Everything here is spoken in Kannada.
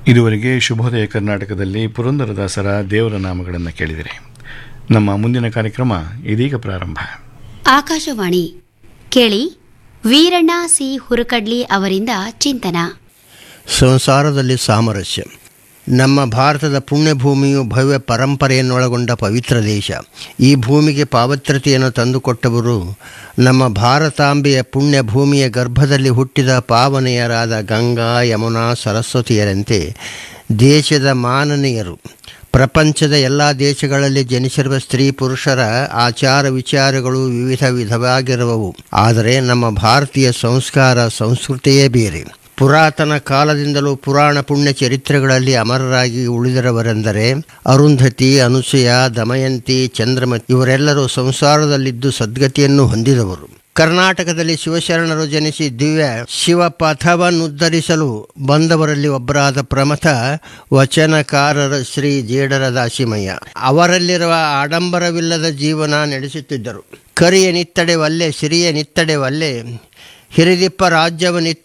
ಇದುವರೆಗೆ ಶುಭೋದಯ ಕರ್ನಾಟಕದಲ್ಲಿ ಪುರಂದರದಾಸರ ದೇವರ ನಾಮಗಳನ್ನು ಕೇಳಿದಿರಿ ನಮ್ಮ ಮುಂದಿನ ಕಾರ್ಯಕ್ರಮ ಇದೀಗ ಪ್ರಾರಂಭ ಆಕಾಶವಾಣಿ ಕೇಳಿ ವೀರಣ್ಣ ಸಿ ಹುರಕಡ್ಲಿ ಅವರಿಂದ ಚಿಂತನ ಸಂಸಾರದಲ್ಲಿ ಸಾಮರಸ್ಯ ನಮ್ಮ ಭಾರತದ ಪುಣ್ಯಭೂಮಿಯು ಭವ್ಯ ಪರಂಪರೆಯನ್ನೊಳಗೊಂಡ ಪವಿತ್ರ ದೇಶ ಈ ಭೂಮಿಗೆ ಪಾವಿತ್ರತೆಯನ್ನು ತಂದುಕೊಟ್ಟವರು ನಮ್ಮ ಭಾರತಾಂಬೆಯ ಪುಣ್ಯ ಭೂಮಿಯ ಗರ್ಭದಲ್ಲಿ ಹುಟ್ಟಿದ ಪಾವನೆಯರಾದ ಗಂಗಾ ಯಮುನಾ ಸರಸ್ವತಿಯರಂತೆ ದೇಶದ ಮಾನನೀಯರು ಪ್ರಪಂಚದ ಎಲ್ಲ ದೇಶಗಳಲ್ಲಿ ಜನಿಸಿರುವ ಸ್ತ್ರೀ ಪುರುಷರ ಆಚಾರ ವಿಚಾರಗಳು ವಿವಿಧ ವಿಧವಾಗಿರುವವು ಆದರೆ ನಮ್ಮ ಭಾರತೀಯ ಸಂಸ್ಕಾರ ಸಂಸ್ಕೃತಿಯೇ ಬೇರೆ ಪುರಾತನ ಕಾಲದಿಂದಲೂ ಪುರಾಣ ಪುಣ್ಯ ಚರಿತ್ರೆಗಳಲ್ಲಿ ಅಮರರಾಗಿ ಉಳಿದಿರುವರೆಂದರೆ ಅರುಂಧತಿ ಅನುಸೂಯ ದಮಯಂತಿ ಚಂದ್ರಮತಿ ಇವರೆಲ್ಲರೂ ಸಂಸಾರದಲ್ಲಿದ್ದು ಸದ್ಗತಿಯನ್ನು ಹೊಂದಿದವರು ಕರ್ನಾಟಕದಲ್ಲಿ ಶಿವಶರಣರು ಜನಿಸಿ ದಿವ್ಯ ಶಿವಪಥವನ್ನುದ್ಧರಿಸಲು ಬಂದವರಲ್ಲಿ ಒಬ್ಬರಾದ ಪ್ರಮಥ ವಚನಕಾರರ ಶ್ರೀ ಜೇಡರ ದಾಸಿಮಯ್ಯ ಅವರಲ್ಲಿರುವ ಆಡಂಬರವಿಲ್ಲದ ಜೀವನ ನಡೆಸುತ್ತಿದ್ದರು ಕರಿಯ ನಿತ್ತಡೆ ವಲ್ಲೆ ಸಿರಿಯ ನಿತ್ತಡೆ ವಲ್ಲೆ ಹಿರಿದಿಪ್ಪ ರಾಜ್ಯವನಿತ್ತ